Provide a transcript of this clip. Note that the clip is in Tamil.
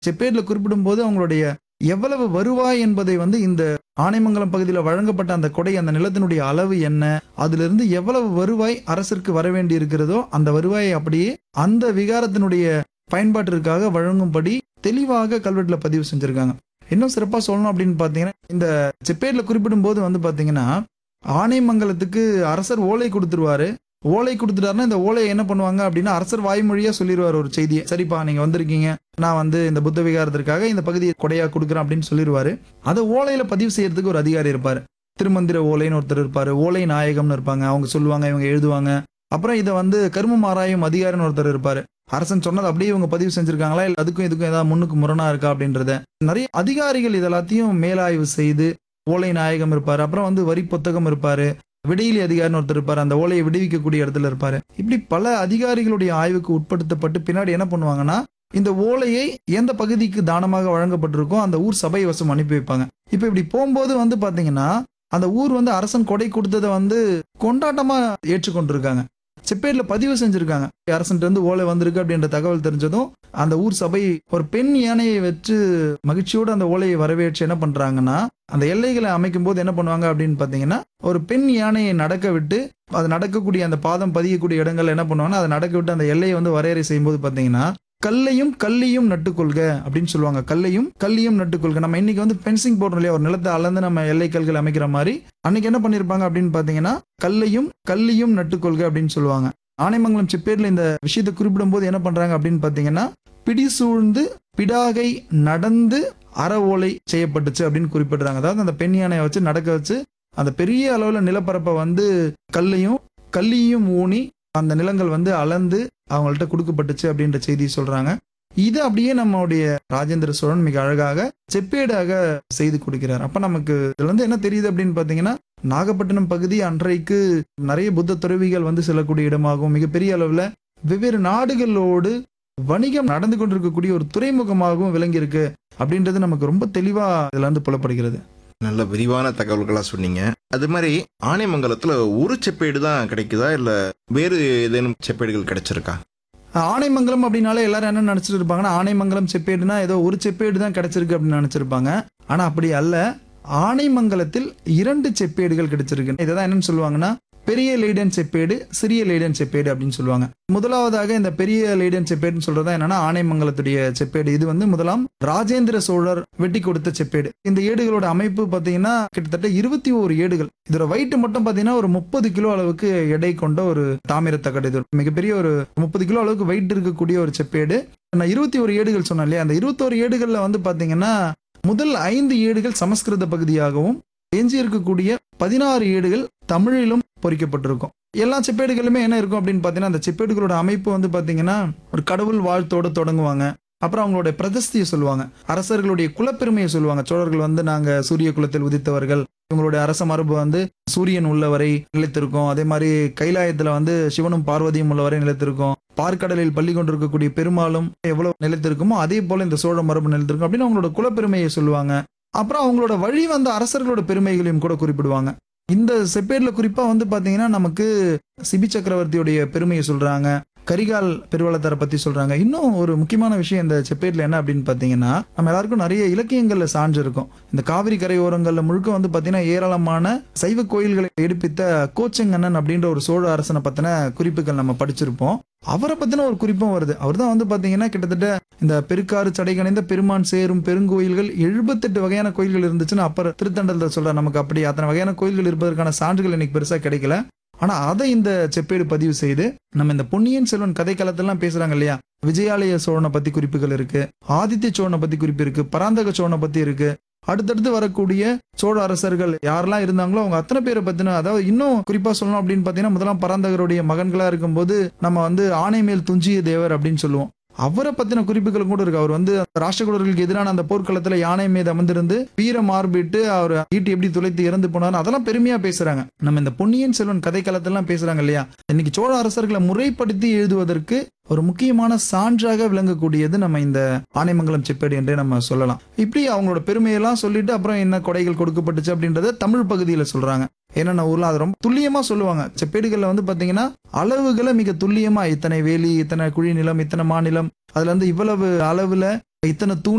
செப்பேட்ல குறிப்பிடும்போது அவங்களுடைய எவ்வளவு வருவாய் என்பதை வந்து இந்த ஆனைமங்கலம் பகுதியில் வழங்கப்பட்ட அந்த கொடை அந்த நிலத்தினுடைய அளவு என்ன அதிலிருந்து எவ்வளவு வருவாய் அரசிற்கு வர வேண்டி இருக்கிறதோ அந்த வருவாயை அப்படியே அந்த விகாரத்தினுடைய பயன்பாட்டிற்காக வழங்கும்படி தெளிவாக கல்வெட்டுல பதிவு செஞ்சிருக்காங்க இன்னும் சிறப்பா சொல்லணும் அப்படின்னு பாத்தீங்கன்னா இந்த செப்பேட்ல குறிப்பிடும் போது வந்து பாத்தீங்கன்னா ஆனைமங்கலத்துக்கு அரசர் ஓலை கொடுத்துருவாரு ஓலை கொடுத்துட்டாருன்னா இந்த ஓலையை என்ன பண்ணுவாங்க அப்படின்னா அரசர் வாய்மொழியா சொல்லிடுவார் ஒரு செய்தியை சரிப்பா நீங்க வந்திருக்கீங்க நான் வந்து இந்த புத்த விகாரத்திற்காக இந்த பகுதியை கொடையா கொடுக்குறேன் அப்படின்னு சொல்லிடுவாரு அதை ஓலையில பதிவு செய்யறதுக்கு ஒரு அதிகாரி இருப்பாரு திருமந்திர ஓலைன்னு ஒருத்தர் இருப்பாரு ஓலை நாயகம்னு இருப்பாங்க அவங்க சொல்லுவாங்க இவங்க எழுதுவாங்க அப்புறம் இதை வந்து கருமம் ஆராயும் அதிகாரின்னு ஒருத்தர் இருப்பாரு அரசன் சொன்னது அப்படியே இவங்க பதிவு செஞ்சிருக்காங்களா இல்ல அதுக்கும் இதுக்கும் ஏதாவது முன்னுக்கு முரணா இருக்கா அப்படின்றத நிறைய அதிகாரிகள் இது எல்லாத்தையும் மேலாய்வு செய்து ஓலை நாயகம் இருப்பாரு அப்புறம் வந்து வரி புத்தகம் இருப்பாரு விடையிலி அதிகாரின்னு ஒருத்தர் இருப்பாரு அந்த ஓலையை விடுவிக்கக்கூடிய இடத்துல இருப்பாரு இப்படி பல அதிகாரிகளுடைய ஆய்வுக்கு உட்படுத்தப்பட்டு பின்னாடி என்ன பண்ணுவாங்கன்னா இந்த ஓலையை எந்த பகுதிக்கு தானமாக வழங்கப்பட்டிருக்கோ அந்த ஊர் சபை வசம் அனுப்பி வைப்பாங்க இப்ப இப்படி போகும்போது வந்து பாத்தீங்கன்னா அந்த ஊர் வந்து அரசன் கொடை கொடுத்ததை வந்து கொண்டாட்டமா ஏற்றுக்கொண்டிருக்காங்க செப்பேட்ல பதிவு செஞ்சிருக்காங்க அரசன்ட்டு வந்து ஓலை வந்திருக்கு அப்படின்ற தகவல் தெரிஞ்சதும் அந்த ஊர் சபை ஒரு பெண் யானையை வச்சு மகிழ்ச்சியோடு அந்த ஓலையை வரவேற்று என்ன பண்றாங்கன்னா அந்த எல்லைகளை அமைக்கும் போது என்ன பண்ணுவாங்க அப்படின்னு பாத்தீங்கன்னா ஒரு பெண் யானையை நடக்க விட்டு அது நடக்கக்கூடிய அந்த பாதம் பதியக்கூடிய இடங்கள் என்ன பண்ணுவாங்கன்னா அதை நடக்க விட்டு அந்த எல்லையை வந்து வரையறை செய்யும்போது பாத்தீங்கன்னா கல்லையும் கல்லியும் நட்டுக்கொள்க அப்படின்னு சொல்லுவாங்க கல்லையும் கல்லியும் நட்டுக்கொள்க நம்ம இன்னைக்கு வந்து ஃபென்சிங் போடுறோம் இல்லையா ஒரு நிலத்தை அளந்து நம்ம எல்லை கல்கள் அமைக்கிற மாதிரி அன்னைக்கு என்ன பண்ணிருப்பாங்க அப்படின்னு பாத்தீங்கன்னா கல்லையும் கல்லியும் நட்டுக்கொள்க அப்படின்னு சொல்லுவாங்க ஆனைமங்கலம் செப்பேட்ல இந்த விஷயத்தை குறிப்பிடும் போது என்ன பண்றாங்க அப்படின்னு பாத்தீங்கன்னா பிடி சூழ்ந்து பிடாகை நடந்து அற ஓலை செய்யப்பட்டுச்சு அப்படின்னு குறிப்பிடுறாங்க அதாவது அந்த பெண் யானையை வச்சு நடக்க வச்சு அந்த பெரிய அளவுல நிலப்பரப்பை வந்து கல்லையும் கல்லியும் ஊனி அந்த நிலங்கள் வந்து அளந்து அவங்கள்ட்ட கொடுக்கப்பட்டுச்சு அப்படின்ற செய்தி சொல்றாங்க இது அப்படியே நம்மளுடைய ராஜேந்திர சோழன் மிக அழகாக செப்பேடாக செய்து கொடுக்கிறார் அப்ப நமக்கு இதுல இருந்து என்ன தெரியுது அப்படின்னு பாத்தீங்கன்னா நாகப்பட்டினம் பகுதி அன்றைக்கு நிறைய புத்த துறவிகள் வந்து செல்லக்கூடிய இடமாகவும் மிகப்பெரிய அளவுல வெவ்வேறு நாடுகளோடு வணிகம் நடந்து கொண்டிருக்கக்கூடிய ஒரு துறைமுகமாகவும் விளங்கி இருக்கு அப்படின்றது நமக்கு ரொம்ப தெளிவா இதுல இருந்து புலப்படுகிறது நல்ல விரிவான தகவல்களா சொன்னீங்க அது மாதிரி ஆனைமங்கலத்துல ஒரு செப்பேடு தான் கிடைக்குதா இல்ல வேறு ஏதேனும் செப்பேடுகள் கிடைச்சிருக்கா ஆனைமங்கலம் அப்படின்னாலே எல்லாரும் என்ன நினைச்சிட்டு இருப்பாங்கன்னா ஆனைமங்கலம் செப்பேடுனா ஏதோ ஒரு செப்பேடு தான் கிடைச்சிருக்கு அப்படின்னு நினைச்சிருப்பாங்க ஆனா அப்படி அல்ல ஆனைமங்கலத்தில் இரண்டு செப்பேடுகள் கிடைச்சிருக்கு இதை தான் என்னன்னு சொல்லுவாங்கன்னா பெரிய லேடன் செப்பேடு சிறிய லேடன் செப்பேடு அப்படின்னு சொல்லுவாங்க முதலாவதாக இந்த பெரிய லேடன் செப்பேடுன்னு சொல்றதா என்னன்னா ஆனைமங்கலத்துடைய செப்பேடு இது வந்து முதலாம் ராஜேந்திர சோழர் வெட்டி கொடுத்த செப்பேடு இந்த ஏடுகளோட அமைப்பு பாத்தீங்கன்னா கிட்டத்தட்ட இருபத்தி ஓரு ஏடுகள் இதோட weight மட்டும் பாத்தீங்கன்னா ஒரு முப்பது கிலோ அளவுக்கு எடை கொண்ட ஒரு தாமிரத்தகடு இது மிகப்பெரிய ஒரு முப்பது கிலோ அளவுக்கு வெயிட் இருக்கக்கூடிய ஒரு செப்பேடு நான் இருபத்தி ஒரு ஏடுகள் சொன்னேன் இல்லையா அந்த இருபத்தோரு ஏடுகள்ல வந்து பாத்தீங்கன்னா முதல் ஐந்து ஏடுகள் சமஸ்கிருத பகுதியாகவும் எஞ்சி இருக்கக்கூடிய பதினாறு ஏடுகள் தமிழிலும் பொறிக்கப்பட்டிருக்கும் எல்லா செப்பேடுகளுமே என்ன இருக்கும் அப்படின்னு பார்த்தீங்கன்னா அந்த செப்பேடுகளோட அமைப்பு வந்து பார்த்தீங்கன்னா ஒரு கடவுள் வாழ்த்தோட தொடங்குவாங்க அப்புறம் அவங்களுடைய பிரதிஸ்தியை சொல்லுவாங்க அரசர்களுடைய குலப்பெருமையை சொல்லுவாங்க சோழர்கள் வந்து நாங்க சூரிய குலத்தில் உதித்தவர்கள் இவங்களுடைய அரச மரபு வந்து சூரியன் உள்ளவரை நிலைத்திருக்கும் அதே மாதிரி கைலாயத்துல வந்து சிவனும் பார்வதியும் உள்ளவரை நிலைத்திருக்கும் பார்க்கடலில் பள்ளி கொண்டிருக்கக்கூடிய பெருமாளும் எவ்வளவு நிலைத்திருக்குமோ அதே போல இந்த சோழ மரபு நிலைத்திருக்கும் அப்படின்னு அவங்களோட குலப்பெருமையை சொல்லுவாங்க அப்புறம் அவங்களோட வழி வந்த அரசர்களோட பெருமைகளையும் கூட குறிப்பிடுவாங்க இந்த செப்பேட்ல குறிப்பா வந்து பாத்தீங்கன்னா நமக்கு சிபி சக்கரவர்த்தியுடைய பெருமையை சொல்றாங்க கரிகால் பெருவளத்தாரை பத்தி சொல்றாங்க இன்னும் ஒரு முக்கியமான விஷயம் இந்த செப்பேட்ல என்ன அப்படின்னு பாத்தீங்கன்னா நம்ம எல்லாருக்கும் நிறைய இலக்கியங்கள்ல சான்று இருக்கும் இந்த காவிரி கரையோரங்கள்ல முழுக்க வந்து பாத்தீங்கன்னா ஏராளமான சைவ கோயில்களை எடுப்பித்த கோச்செங்கண்ணன் அப்படின்ற ஒரு சோழ அரசனை பத்தின குறிப்புகள் நம்ம படிச்சிருப்போம் அவரை பத்தின ஒரு குறிப்பும் வருது அவர் தான் வந்து பாத்தீங்கன்னா கிட்டத்தட்ட இந்த பெருக்காறு சடைகணைந்த பெருமான் சேரும் பெருங்கோயில்கள் எழுபத்தெட்டு வகையான கோயில்கள் இருந்துச்சுன்னு அப்புறம் திருத்தண்டத்தில் சொல்ற நமக்கு அப்படி அத்தனை வகையான கோயில்கள் இருப்பதற்கான சான்றுகள் இன்னைக்கு பெருசா கிடைக்கல ஆனா அதை இந்த செப்பேடு பதிவு செய்து நம்ம இந்த பொன்னியின் செல்வன் கதை காலத்திலாம் பேசுறாங்க இல்லையா விஜயாலய சோழனை பத்தி குறிப்புகள் இருக்கு ஆதித்ய சோழனை பத்தி குறிப்பு இருக்கு பராந்தக சோழனை பத்தி இருக்கு அடுத்தடுத்து வரக்கூடிய சோழ அரசர்கள் யாரெல்லாம் இருந்தாங்களோ அவங்க அத்தனை பேரை பத்தின அதாவது இன்னும் குறிப்பா சொல்லணும் அப்படின்னு பாத்தீங்கன்னா முதலாம் பராந்தகருடைய மகன்களா இருக்கும்போது நம்ம வந்து ஆணை மேல் துஞ்சிய தேவர் அப்படின்னு சொல்லுவோம் அவரை பத்தின குறிப்புகள் கூட இருக்கு அவர் வந்து ராஷ்டிரகூடர்களுக்கு எதிரான அந்த போர்க்களத்துல யானை மீது அமர்ந்திருந்து வீர மார்பிட்டு அவர் ஈட்டி எப்படி துளைத்து இறந்து போனார் அதெல்லாம் பெருமையா பேசுறாங்க நம்ம இந்த பொன்னியின் செல்வன் கதை காலத்தெல்லாம் பேசுறாங்க இல்லையா இன்னைக்கு சோழ அரசர்களை முறைப்படுத்தி எழுதுவதற்கு ஒரு முக்கியமான சான்றாக விளங்கக்கூடியது நம்ம இந்த ஆனைமங்கலம் செப்பேடு என்றே நம்ம சொல்லலாம் இப்படி அவங்களோட பெருமையெல்லாம் சொல்லிட்டு அப்புறம் என்ன கொடைகள் கொடுக்கப்பட்டுச்சு அப்படின்றத தமிழ் பகுதியில சொல்றாங்க என்னென்ன ஊர்ல அது ரொம்ப துல்லியமா சொல்லுவாங்க செப்பேடுகள்ல வந்து பாத்தீங்கன்னா அளவுகளை மிக துல்லியமா இத்தனை வேலி இத்தனை குழி நிலம் இத்தனை மாநிலம் அதுல இருந்து இவ்வளவு அளவுல இத்தனை தூண்